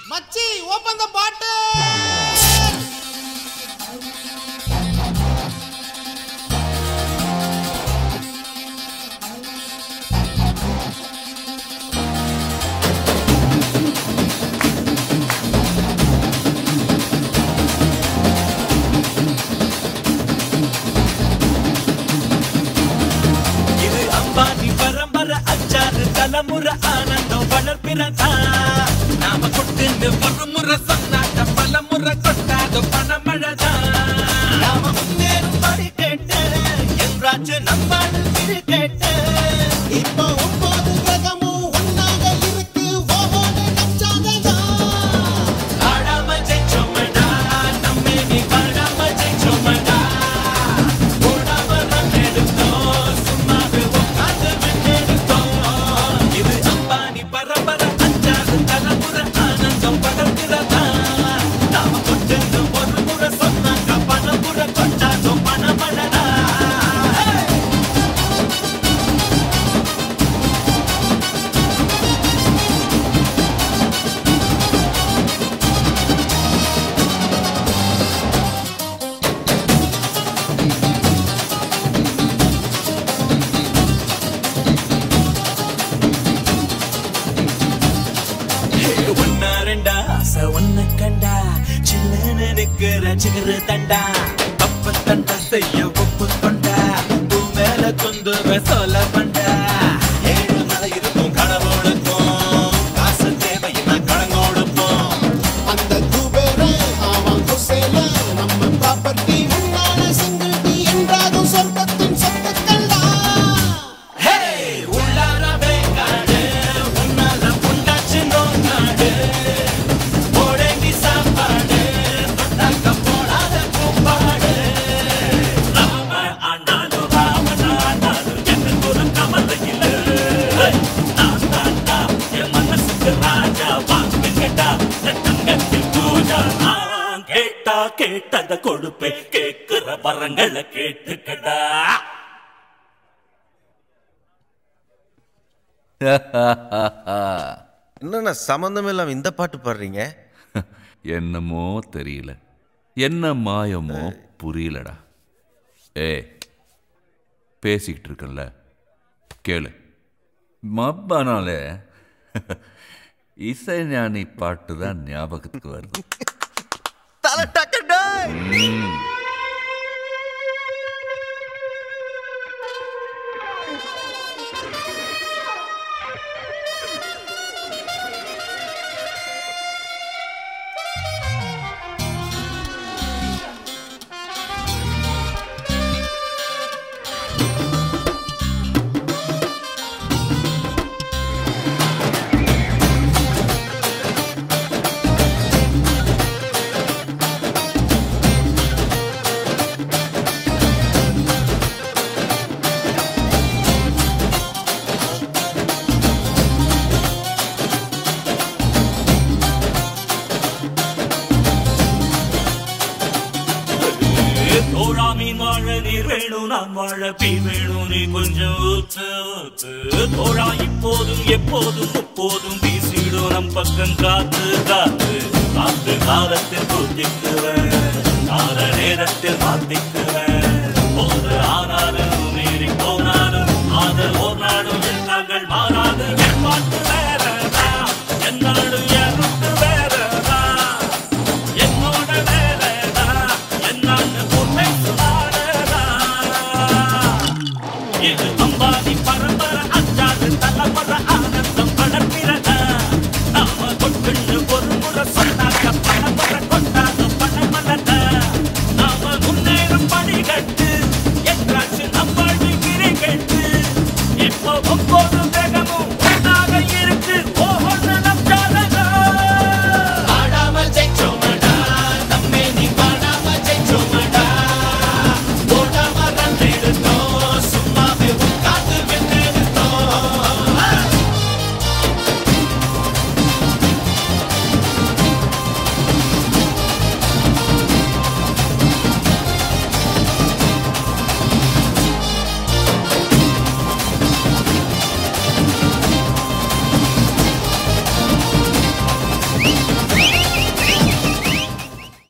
மச்சி open the பாட்டு இது அம்பானி பரம்பரை அச்சாறு தலைமுறை ஆனந்தம் வளர்ப்பிறதா நாம கொட்டுன்னு ஒரு முறை சொன்னாட்ட பல முறை கொட்டாத பணமழதா நாம முன்னேறும் படி கேட்டு என்றாச்சு நம்மாடு திரு கேட்டு இப்போ ஒன்பது கிரகமும் ஒன்னாக இருக்கு ஓஹோன்னு நச்சாததா ஆடாம ஜெயிச்சோமடா நம்மே நீ பாடாம ஜெயிச்சோமடா ஓடாம ரன் எடுத்தோம் சும்மாவே உட்கார்ந்து விட்டெடுத்தோம் இது அம்பானி பரம்பரை அஞ்சாறு தலைமுறை ஆனந்தம் படர்கிறதா நாம கொண்டு ஒரு முறை சொன்னாங்க பல முறை கொண்டாடும் பணமழடா ஒன்னா ரெண்டா ஆசை ஒன்ன கண்டா சில்லுன்னு நிக்கிற சிகரு தண்டா அப்ப தண்டா செய்ய ஒப்பு கொண்டா பூ மேல குந்துவ சொல்ல பண்டா ஏழு மலை இருக்கும் கடவுளுக்கும் காசு தேவையின்னா கடங்கோடுப்போம் அந்த குபேரே அவன் குசேல நம்ம ப்ராப்பர்ட்டி உன்னால சிங்கிள் என்றாகும் சொர்க்கத்தின் சொத்துக்கள்டா ஹே உள்ளாரவே காடு உன்னால புண்டாச்சு நோக்காடு போடங்கி சாப்பாடு தொட்டாக்க போடாத கூப்பாடு ராம ஆண்டாலும் ராமன் ஆண்டாலும் எனக்கு ஒரு கவலை இல்லை நான் தாண்டா என் மனசுக்கு ராஜா வாங்க கேட்டா தங்கத்தில் பூஜா நான் கேட்டா கேட்டத கொடுப்பே கேட்கிற வரங்களை கேட்டுக்கடா என்னண்ணா சம்மந்தம் இல்லாம இந்த பாட்டு பாடுறீங்க என்னமோ தெரியல என்ன மாயமோ புரியலடா ஏ பேசிக்கிட்டு இருக்கேன்ல கேளு மப்பானாலே இசைஞானி பாட்டு தான் ஞாபகத்துக்கு வருது தலை டக்கடா தோழா மீன் வாழ நீர் வேணும் நான் வாழ பீ வேணும் நீ கொஞ்சம் ஊத்து ஊத்து தோழா இப்போதும் எப்போதும் முப்போதும் வீசிடும் நம் பக்கம் காத்து காத்து காத்து காலத்தில் குத்திக்குவேன் கால நேரத்தில் மாத்திக்குவேன் போது ஆனா